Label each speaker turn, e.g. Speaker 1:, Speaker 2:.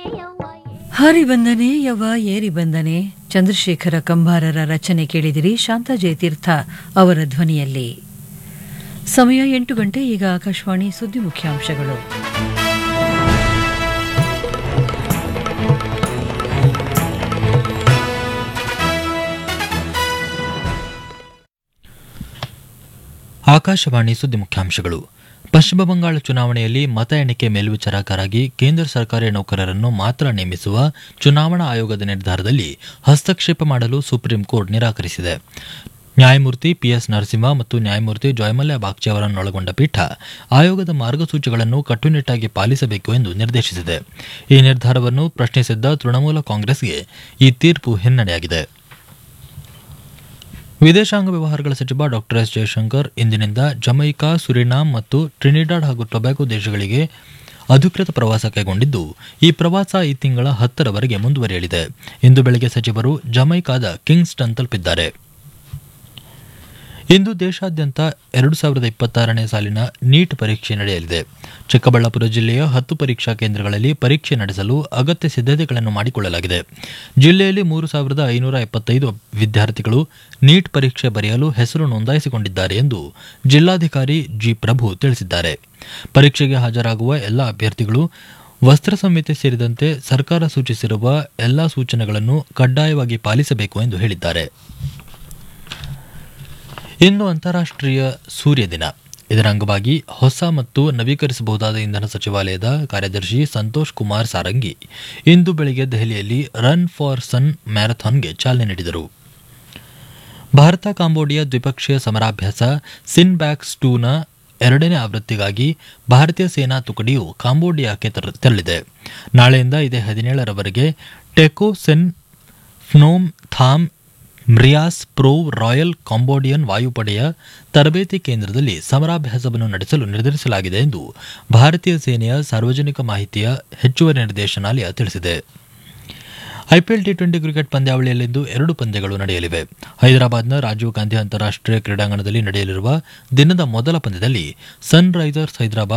Speaker 1: ಹಾರಿ ಬಂದನೆ ಯವ ಏರಿ ಬಂದನೆ ಚಂದ್ರಶೇಖರ ಕಂಬಾರರ ರಚನೆ ಕೇಳಿದಿರಿ ಶಾಂತಾ ಜಯತೀರ್ಥ ಅವರ ಧ್ವನಿಯಲ್ಲಿ ಸಮಯ ಎಂಟು ಗಂಟೆ ಈಗ ಆಕಾಶವಾಣಿ ಸುದ್ದಿ ಮುಖ್ಯಾಂಶಗಳು
Speaker 2: ಆಕಾಶವಾಣಿ ಸುದ್ದಿ ಮುಖ್ಯಾಂಶಗಳು ಪಶ್ಚಿಮ ಬಂಗಾಳ ಚುನಾವಣೆಯಲ್ಲಿ ಮತ ಎಣಿಕೆ ಮೇಲ್ವಿಚಾರಕರಾಗಿ ಕೇಂದ್ರ ಸರ್ಕಾರಿ ನೌಕರರನ್ನು ಮಾತ್ರ ನೇಮಿಸುವ ಚುನಾವಣಾ ಆಯೋಗದ ನಿರ್ಧಾರದಲ್ಲಿ ಹಸ್ತಕ್ಷೇಪ ಮಾಡಲು ಸುಪ್ರೀಂ ಕೋರ್ಟ್ ನಿರಾಕರಿಸಿದೆ ನ್ಯಾಯಮೂರ್ತಿ ಪಿಎಸ್ ನರಸಿಂಹ ಮತ್ತು ನ್ಯಾಯಮೂರ್ತಿ ಜಯಮಲ್ಯ ಬಾಗ್ಚಿ ಅವರನ್ನೊಳಗೊಂಡ ಪೀಠ ಆಯೋಗದ ಮಾರ್ಗಸೂಚಿಗಳನ್ನು ಕಟ್ಟುನಿಟ್ಟಾಗಿ ಪಾಲಿಸಬೇಕು ಎಂದು ನಿರ್ದೇಶಿಸಿದೆ ಈ ನಿರ್ಧಾರವನ್ನು ಪ್ರಶ್ನಿಸಿದ್ದ ತೃಣಮೂಲ ಕಾಂಗ್ರೆಸ್ಗೆ ಈ ತೀರ್ಪು ಹಿನ್ನಡೆಯಾಗಿದೆ ವಿದೇಶಾಂಗ ವ್ಯವಹಾರಗಳ ಸಚಿವ ಡಾ ಎಸ್ ಜಯಶಂಕರ್ ಇಂದಿನಿಂದ ಜಮೈಕಾ ಸುರಿನಾಮ್ ಮತ್ತು ಟ್ರಿನಿಡಾಡ್ ಹಾಗೂ ಟೊಬ್ಯಾಗೊ ದೇಶಗಳಿಗೆ ಅಧಿಕೃತ ಪ್ರವಾಸ ಕೈಗೊಂಡಿದ್ದು ಈ ಪ್ರವಾಸ ಈ ತಿಂಗಳ ಹತ್ತರವರೆಗೆ ಮುಂದುವರಿಯಲಿದೆ ಇಂದು ಬೆಳಗ್ಗೆ ಸಚಿವರು ಜಮೈಕಾದ ಕಿಂಗ್ಸ್ಟನ್ ತಲುಪಿದ್ದಾರೆ ಇಂದು ದೇಶಾದ್ಯಂತ ಎರಡು ಸಾವಿರದ ಇಪ್ಪತ್ತಾರನೇ ಸಾಲಿನ ನೀಟ್ ಪರೀಕ್ಷೆ ನಡೆಯಲಿದೆ ಚಿಕ್ಕಬಳ್ಳಾಪುರ ಜಿಲ್ಲೆಯ ಹತ್ತು ಪರೀಕ್ಷಾ ಕೇಂದ್ರಗಳಲ್ಲಿ ಪರೀಕ್ಷೆ ನಡೆಸಲು ಅಗತ್ಯ ಸಿದ್ಧತೆಗಳನ್ನು ಮಾಡಿಕೊಳ್ಳಲಾಗಿದೆ ಜಿಲ್ಲೆಯಲ್ಲಿ ಮೂರು ಸಾವಿರದ ಐನೂರ ಎಪ್ಪತ್ತೈದು ವಿದ್ಯಾರ್ಥಿಗಳು ನೀಟ್ ಪರೀಕ್ಷೆ ಬರೆಯಲು ಹೆಸರು ನೋಂದಾಯಿಸಿಕೊಂಡಿದ್ದಾರೆ ಎಂದು ಜಿಲ್ಲಾಧಿಕಾರಿ ಜಿ ಪ್ರಭು ತಿಳಿಸಿದ್ದಾರೆ ಪರೀಕ್ಷೆಗೆ ಹಾಜರಾಗುವ ಎಲ್ಲ ಅಭ್ಯರ್ಥಿಗಳು ವಸ್ತ್ರ ಸಂಹಿತೆ ಸೇರಿದಂತೆ ಸರ್ಕಾರ ಸೂಚಿಸಿರುವ ಎಲ್ಲಾ ಸೂಚನೆಗಳನ್ನು ಕಡ್ಡಾಯವಾಗಿ ಪಾಲಿಸಬೇಕು ಎಂದು ಹೇಳಿದ್ದಾರೆ ಇಂದು ಅಂತಾರಾಷ್ಟ್ರೀಯ ಸೂರ್ಯ ದಿನ ಇದರ ಅಂಗವಾಗಿ ಹೊಸ ಮತ್ತು ನವೀಕರಿಸಬಹುದಾದ ಇಂಧನ ಸಚಿವಾಲಯದ ಕಾರ್ಯದರ್ಶಿ ಸಂತೋಷ್ ಕುಮಾರ್ ಸಾರಂಗಿ ಇಂದು ಬೆಳಗ್ಗೆ ದೆಹಲಿಯಲ್ಲಿ ರನ್ ಫಾರ್ ಸನ್ ಮ್ಯಾರಥಾನ್ಗೆ ಚಾಲನೆ ನೀಡಿದರು ಭಾರತ ಕಾಂಬೋಡಿಯಾ ದ್ವಿಪಕ್ಷೀಯ ಸಮರಾಭ್ಯಾಸ ಸಿನ್ ಬ್ಯಾಕ್ಸ್ ಟೂನ ಎರಡನೇ ಆವೃತ್ತಿಗಾಗಿ ಭಾರತೀಯ ಸೇನಾ ತುಕಡಿಯು ಕಾಂಬೋಡಿಯಾಕ್ಕೆ ತೆರಳಿದೆ ನಾಳೆಯಿಂದ ಇದೇ ಹದಿನೇಳರವರೆಗೆ Techo Sen Phnom Tham Mrieas Pro royal Cambodian ವಾಯುಪಡೆಯ ತರಬೇತಿ ಕೇಂದ್ರದಲ್ಲಿ ಸಮರಾಭ್ಯಾಸವನ್ನು ನಡೆಸಲು ನಿರ್ಧರಿಸಲಾಗಿದೆ ಎಂದು ಭಾರತೀಯ ಸೇನೆಯ ಸಾರ್ವಜನಿಕ ಮಾಹಿತಿಯ ಹೆಚ್ಚುವರಿ ನಿರ್ದೇಶನಾಲಯ ತಿಳಿಸಿದೆ ಐಪಿಎಲ್ ಟಿ ಟ್ವೆಂಟಿ ಕ್ರಿಕೆಟ್ ಪಂದ್ಯಾವಳಿಯಲ್ಲಿಂದು ಎರಡು ಪಂದ್ಯಗಳು ನಡೆಯಲಿವೆ ಹೈದರಾಬಾದ್ನ ರಾಜೀವ್ ಗಾಂಧಿ ಅಂತಾರಾಷ್ಟೀಯ ಕ್ರೀಡಾಂಗಣದಲ್ಲಿ ನಡೆಯಲಿರುವ ದಿನದ ಮೊದಲ ಪಂದ್ಯದಲ್ಲಿ ಸನ್ ರೈಸರ್ಸ್ ಹೈದರಾಬಾದ್